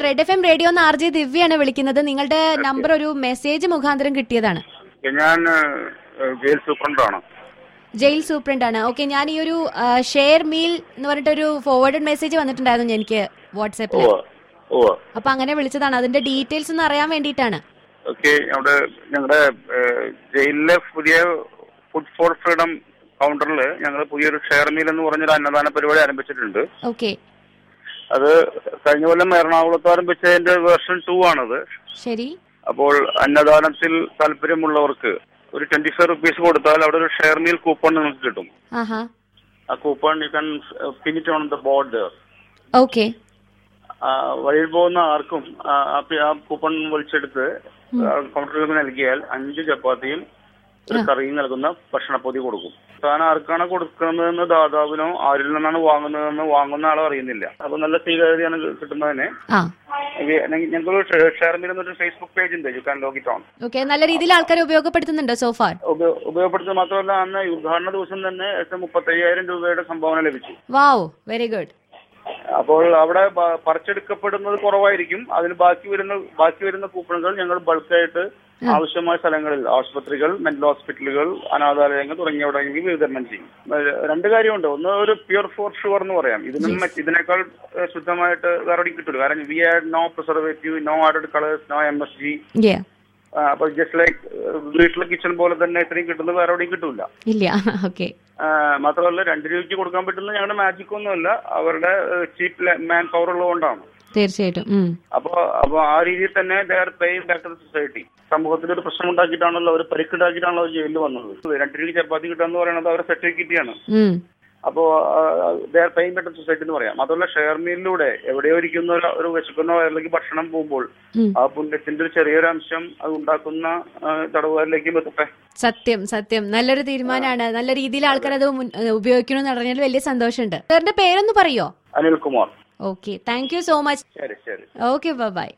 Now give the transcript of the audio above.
Red FM എം റേഡിയോ എന്ന് ആർ ജെ ദിവ്യാണ് വിളിക്കുന്നത് നിങ്ങളുടെ നമ്പർ ഒരു മെസ്സേജ് മുഖാന്തരം കിട്ടിയതാണ് ഞാൻ ഏഹ്, ജയിൽ സൂപ്രണ്ടാണ് ജയിൽ സൂപ്രണ്ട് ആണ് ഓക്കെ ഞാൻ ഈ ഒരു ഷെയർ മീൽ എന്ന് പറഞ്ഞിട്ടൊരു ഫോർവേഡഡ് മെസ്സേജ് വന്നിട്ടുണ്ടായിരുന്നു എനിക്ക് വാട്സാപ്പിൽ ഓ ഓ അപ്പൊ അങ്ങനെ വിളിച്ചതാണ് അതിന്റെ ഡീറ്റെയിൽസ് ഒന്ന് അറിയാൻ വേണ്ടിയിട്ടാണ് ഓക്കെ അവിടെ ഞങ്ങളുടെ ഏഹ്, ജയിലിലെ പുതിയ ഫുഡ് ഫോർ ഫ്രീഡം കൗണ്ടറിൽ ഞങ്ങൾ പുതിയൊരു ഷെയർ മീൽ എന്ന് പറഞ്ഞൊരു അന്നദാന പരിപാടി ആരംഭിച്ചിട്ടുണ്ട് ഓക്കെ അത് കഴിഞ്ഞ കൊല്ലം എറണാകുളത്ത് ആരംഭിച്ചതിന്റെ വേർഷൻ ടു ആണത് ശരി അപ്പോൾ അന്നദാനത്തിൽ താല്പര്യമുള്ളവർക്ക് ഒരു ട്വന്റി ഫൈവ് റുപ്പീസ് കൊടുത്താൽ അവിടെ ഒരു ഷെയർ മീൽ കൂപ്പൺ നിങ്ങൾക്ക് കിട്ടും ആഹാ ആ coupon you can find it on the board okay വഴിയിൽ പോകുന്ന ആർക്കും ആ, ആ പി- ആ കൂപ്പൺ വലിച്ചെടുത്ത് കൗണ്ടറിലേക്ക് നൽകിയാൽ അഞ്ച് ചപ്പാത്തിയും ഒരു കറിയും നൽകുന്ന ഭക്ഷണപ്പൊതി കൊടുക്കും താൻ ആർക്കാണ് കൊടുക്കുന്നതെന്ന് ദാതാവിനോ ആരിൽ നിന്നാണ് വാങ്ങുന്നതെന്ന് വാങ്ങുന്ന ആളോ അറിയുന്നില്ല അപ്പൊ നല്ല സ്വീകാര്യതയാണ് കിട്ടുന്നതിന് ആ ഞങ്ങൾക്ക് ഷെയർ മീൽ എന്നൊരു ഫേസ്ബുക്ക് പേജ് ഉണ്ട് you can log it on okay നല്ല രീതിയിൽ ആൾക്കാർ ഉപയോഗപ്പെടുത്തുന്നുണ്ടോ സോഫാർ ഉപ- ഉപയോഗപ്പെടുത്തുക മാത്രമല്ല അന്ന് ഈ ഉദ്ഘാടന ദിവസം തന്നെ ഏകദേശം മുപ്പത്തയ്യായിരം രൂപയുടെ സംഭാവന ലഭിച്ചു വാവ് വെരി ഗുഡ് അപ്പോൾ അവിടെ ബ- പറിച്ചെടുക്കപ്പെടുന്നത് കുറവായിരിക്കും അതിന് ബാക്കി വരുന്ന ബാക്കി വരുന്ന കൂപ്പണുകൾ ഞങ്ങൾ ബൾക്കായിട്ട് ആവശ്യമായ സ്ഥലങ്ങളിൽ ആശുപത്രികൾ മെന്റൽ ഹോസ്പിറ്റലുകൾ അനാഥാലയങ്ങൾ തുടങ്ങിയവിടെയെങ്കിൽ വിതരണം ചെയ്യും ഏഹ് രണ്ട് കാര്യമുണ്ട് ഒന്ന് ഒരു പ്യൂർ ഫോർ ഷുവർ എന്ന് പറയാം ഇതിനും മറ്റ് ഇതിനേക്കാൾ ഏഹ് ശുദ്ധമായിട്ട് വേറെ എവിടെയും കിട്ടില്ല കാരണം we add no preservative no added colours no M S G yeah അപ്പൊ ജസ്റ്റ് ലൈക്ക് വീട്ടിലെ കിച്ചൺ പോലെ തന്നെ ഇത്രയും കിട്ടുന്നത് വേറെ എവിടെയും കിട്ടില്ല ഇല്ല ഓക്കെ ആ, മാത്രമല്ല രണ്ട് രൂപയ്ക്ക് കൊടുക്കാൻ പറ്റുന്ന ഞങ്ങളുടെ മാജിക് ഒന്നുമല്ല അവരുടെ ചീപ്പ് മാൻ പവർ ഉള്ളതുകൊണ്ടാണ് തീർച്ചയായിട്ടും ഉം. അപ്പൊ അപ്പൊ ആ രീതിയിൽ തന്നെ they are paying back to society സമൂഹത്തിൽ ഒരു പ്രശ്നം ഉണ്ടാക്കിയിട്ടാണല്ലോ അവർ പരിക്കുണ്ടാക്കിയിട്ടാണല്ലോ അവർ ജയിലിൽ വന്നത് രണ്ട് രൂപയ്ക്ക് ചപ്പാത്തി കിട്ടുക എന്ന് പറയുന്നത് അവരുടെ സർട്ടിഫിക്കറ്റാണ് ഉം. അപ്പോ they are paying back to society എന്ന് പറയാം മാത്രമല്ല ഷെയർ മീലിലൂടെ എവിടെയോ ഇരിക്കുന്ന ഒരു ഒരു വിശക്കുന്ന വയറിലേക്ക് ഭക്ഷണം പോകുമ്പോൾ ഉം. ആ പുണ്യത്തിന്റെ ഒരു ചെറിയൊരു അംശം അത് ഉണ്ടാക്കുന്ന ആ, തടവുകാരിലേക്കും എത്തട്ടെ സത്യം സത്യം നല്ലൊരു തീരുമാനമാണ് നല്ല രീതിയിൽ ആൾക്കാർ അത് ഉപയോഗിക്കണമെന്ന് പറഞ്ഞാൽ വലിയ സന്തോഷമുണ്ട് സാറിന്റെ പേരൊന്ന് പറയോ Anilkumar okay thank you so much ശരി ശരി ഓക്കെ ബൈ